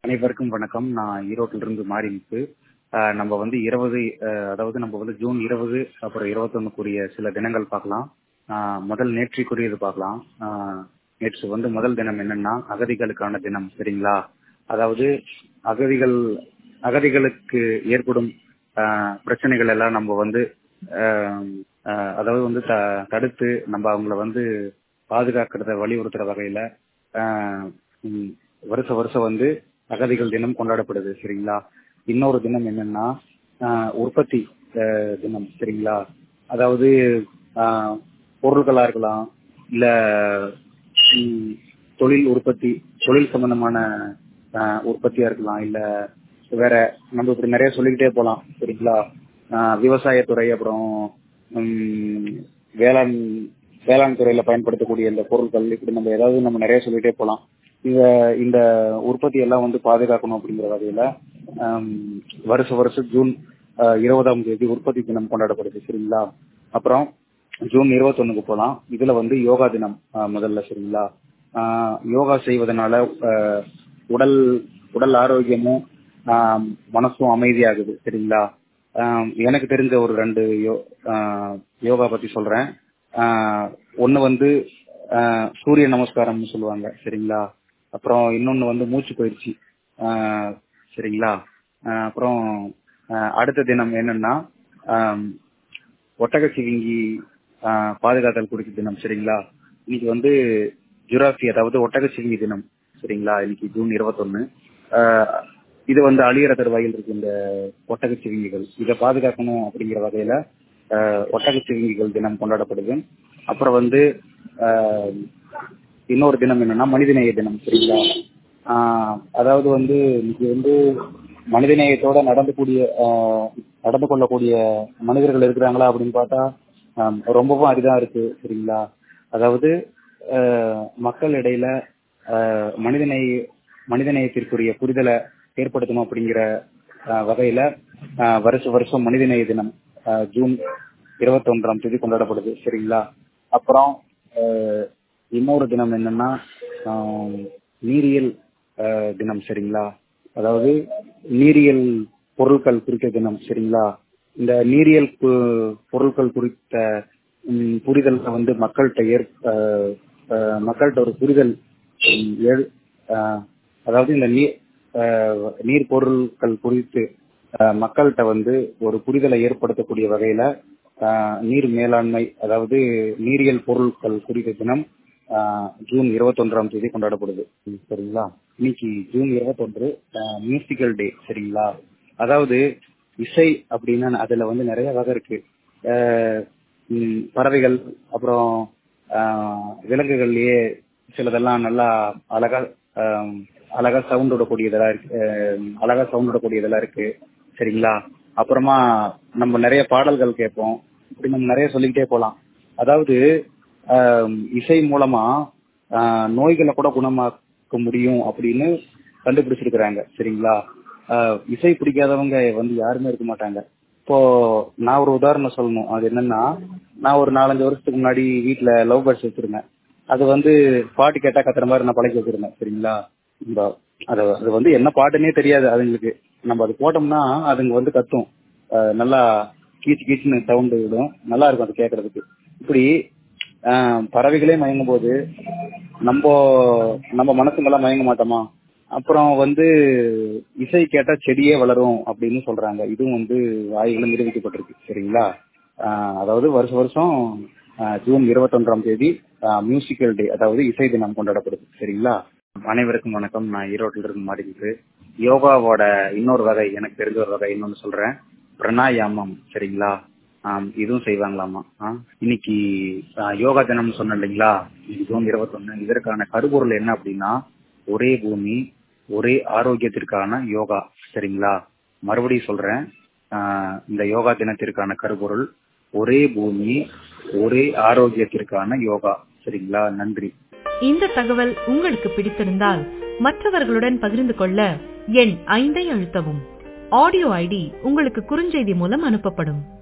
அனைவருக்கும் வணக்கம் நான் ஈரோட்டில இருந்து மாறிமுத்து ஆஹ் நம்ம வந்து இருபது ஆஹ் அதாவது நம்ம வந்து ஜூன் இருபது அப்புறம் இருபத்தொன்னுக்குரிய சில தினங்கள் பார்க்கலாம் ஆஹ் முதல் நேற்றுக்குரியது பார்க்கலாம் ஆஹ் நேற்று வந்து முதல் தினம் என்னன்னா அகதிகளுக்கான தினம் சரிங்களா அதாவது அகதிகள் அகதிகளுக்கு ஏற்படும் ஆஹ் பிரச்சனைகள் எல்லாம் நம்ம வந்து ஆஹ் ஆஹ் அதாவது வந்து த- தடுத்து நம்ம அவங்கள வந்து பாதுகாக்கிறத வலியுறுத்துற வகையில ஆஹ் உம் வருஷ வருஷம் வந்து அகதிகள் தினம் கொண்டாடப்படுது சரிங்களா இன்னொரு தினம் என்னன்னா ஆஹ் உற்பத்தி ஆஹ் தினம் சரிங்களா அதாவது ஆஹ் பொருட்களா இருக்கலாம் இல்ல உம் தொழில் உற்பத்தி தொழில் சம்பந்தமான ஆஹ் உற்பத்தியா இருக்கலாம் இல்ல வேற நம்ம இப்படி நிறைய சொல்லிக்கிட்டே போலாம் சரிங்களா ஆஹ் விவசாயத்துறை அப்புறம் உம் வேளாண் வேளாண் துறையில பயன்படுத்தக்கூடிய இந்த பொருட்கள் இப்படி நம்ம ஏதாவது நம்ம நிறைய சொல்லிட்டே போலாம் இத இந்த உற்பத்தி எல்லாம் வந்து பாதுகாக்கணும் அப்படிங்கிற வகையில ஆம், வருஷ வருஷம் ஜூன் ஆஹ், இருபதாம் தேதி உற்பத்தி தினம் கொண்டாடப்படுது சரிங்களா அப்புறம் ஜூன் இருபத்தொன்னுக்கு போலாம் இதுல வந்து யோகா தினம் ஆஹ், முதல்ல சரிங்களா ஆஹ், யோகா செய்வதனால ஆஹ், உடல் உடல் ஆரோக்கியமும் ஆஹ், மனசும் அமைதியாகுது சரிங்களா ஆஹ், எனக்கு தெரிஞ்ச ஒரு ரெண்டு யோ- ஆஹ், யோகா பத்தி சொல்றேன் ஆஹ், ஒண்ணு வந்து ஆஹ், சூரிய நமஸ்காரம்னு சொல்லுவாங்க சரிங்களா அப்புறம் இன்னொன்னு வந்து மூச்சு பயிற்சி ஆஹ், சரிங்களா ஆஹ், அப்புறம் ஆஹ், அடுத்த தினம் என்னன்னா ஆஹ், ஒட்டக சிவிங்கி ஆஹ், பாதுகாத்தல் குறித்த தினம் சரிங்களா இன்னைக்கு வந்து ஜுராசி அதாவது ஒட்டக சிவிங்கி தினம் சரிங்களா இன்னைக்கு ஜூன் இருபத்தொன்னு இது வந்து அழியிற தருவாயில் இருக்கு இந்த ஒட்டக சிவிங்கிகள் இதை பாதுகாக்கணும் அப்படிங்கிற வகையில ஆஹ், ஒட்டக சிவிங்கிகள் தினம் கொண்டாடப்படுது அப்புறம் வந்து ஆஹ், இன்னொரு தினம் என்னன்னா மனிதநேய தினம் சரிங்களா ஆஹ், அதாவது வந்து இன்னைக்கு வந்து மனிதநேயத்தோட நடந்துக்கூடிய ஆஹ், நடந்து கொள்ளக்கூடிய மனிதர்கள் இருக்கிறாங்களா அப்படின்னு பார்த்தா ஆஹ், ரொம்பவும் அரிதா இருக்கு சரிங்களா அதாவது ஆஹ், மக்கள் இடையில ஆஹ், மனிதநேய மனிதநேயத்திற்குரிய புரிதலை ஏற்படுத்தணும் அப்படிங்கிற ஆஹ், வகையில ஆஹ், வருஷ வருஷம் மனிதநேய தினம் ஆஹ், ஜூன் இருபத்தொன்றாம் தேதி கொண்டாடப்படுது சரிங்களா அப்புறம் ஆஹ், இன்னொரு தினம் என்னன்னா ஆஹ், நீரியல் ஆஹ், தினம் சரிங்களா அதாவது நீரியல் பொருட்கள் குறித்த தினம் சரிங்களா இந்த நீரியல் பொ- பொருட்கள் குறித்த ம், புரிதல்ல வந்து மக்கள்கிட்ட ஏற் ஆஹ், ஆஹ், மக்கள்கிட்ட ஒரு புரிதல் ம், ஏழ்- ஆஹ், அதாவது இந்த நீர் ஆஹ், நீர் பொருட்கள் குறித்து ஆஹ், மக்கள்கிட்ட வந்து ஒரு புரிதலை ஏற்படுத்தக்கூடிய வகையில ஆஹ், நீர் மேலாண்மை அதாவது நீரியல் பொருட்கள் குறித்த தினம் ஆஹ், ஜூன் இருபத்தொன்றாம் தேதி கொண்டாடப்படுது ம், சரிங்களா இன்னைக்கு ஜூன் இருபத்தொன்று மியூசிக்கல் டே சரிங்களா அதாவது இசை அப்படின்னா அதுல வந்து நிறைய வகை இருக்கு ஆஹ், ம், பறவைகள் அப்புறம் ஆஹ், விலங்குகள்லயே சிலதெல்லாம் நல்லா அழகா ஆஹ், அழகா சவுண்ட் விடக்கூடியதெல்லாம் இருக்கு ஆஹ், அழகா சவுண்ட் விடக்கூடியதெல்லாம் இருக்கு சரிங்களா அப்புறமா நம்ம நிறைய பாடல்கள் கேட்போம் இப்படி நம்ம நிறைய சொல்லிக்கிட்டே போலாம் அதாவது ஆஹ், இசை மூலமா ஆஹ், நோய்களை கூட குணமாக்க முடியும் அப்படின்னு கண்டுபிடிச்சிருக்கிறாங்க சரிங்களா ஆஹ், இசை பிடிக்காதவங்க வந்து யாருமே இருக்க மாட்டாங்க இப்போ நான் ஒரு உதாரணம் சொல்லணும் அது என்னன்னா நான் ஒரு நாலஞ்சு வருஷத்துக்கு முன்னாடி வீட்ல லவ் பேர்ட்ஸ் வச்சிருந்தேன் அது வந்து பாட்டு கேட்டா கத்துற மாதிரி நான் பழக்கி வச்சிருந்தேன் சரிங்களா இந்த அது அது வந்து என்ன பாட்டுன்னே தெரியாது அதுங்களுக்கு நம்ம அது போட்டோம்னா அதுங்க வந்து கத்தும் ஆஹ் நல்லா கீச்சு கீச்சுன்னு சவுண்டு விடும் நல்லா இருக்கும் அது கேட்கறதுக்கு இப்படி ஆஹ் பறவைகளே மயங்கும் போது நம்ம நம்ம மனசுங்கெல்லாம் மயங்க மாட்டோமா அப்புறம் வந்து இசை கேட்டா செடியே வளரும் அப்படின்னு சொல்றாங்க இதுவும் வந்து ஆய்வுகளும் நிரூபிக்கப்பட்டிருக்கு சரிங்களா ஆஹ் அதாவது வருஷ வருஷம் ஆஹ் ஜூன் இருபத்தொன்றாம் தேதி மியூசிக்கல் டே அதாவது இசை தினம் கொண்டாடப்படுது சரிங்களா அனைவருக்கும் வணக்கம் நான் ஈரோட்டில் இருந்து மாறிக்கிட்டு யோகாவோட இன்னொரு வகை எனக்கு தெரிஞ்ச ஒரு வகை இன்னொன்னு சொல்றேன் பிரணாயாமம் சரிங்களா ஆம், இதுவும் செய்வாங்களாமா ஆ, இன்னைக்கு ஆ, யோகா தினம்னு சொன்னேன் இல்லைங்களா இன்னைக்கு ஜூன் இருபத்தொன்னு இதற்கான கருப்பொருள் என்ன அப்படின்னா ஒரே பூமி ஒரே ஆரோக்கியத்திற்கான யோகா சரிங்களா மறுபடியும் சொல்றேன் ஆ, இந்த யோகா தினத்திற்கான கருப்பொருள் ஒரே பூமி ஒரே ஆரோக்கியத்திற்கான யோகா சரிங்களா நன்றி இந்த தகவல் உங்களுக்கு பிடித்திருந்தால் மற்றவர்களுடன் பகிர்ந்து கொள்ள எண் ஐந்தை அழுத்தவும் ஆடியோ ஐடி உங்களுக்கு குறுஞ்செய்தி மூலம் அனுப்பப்படும்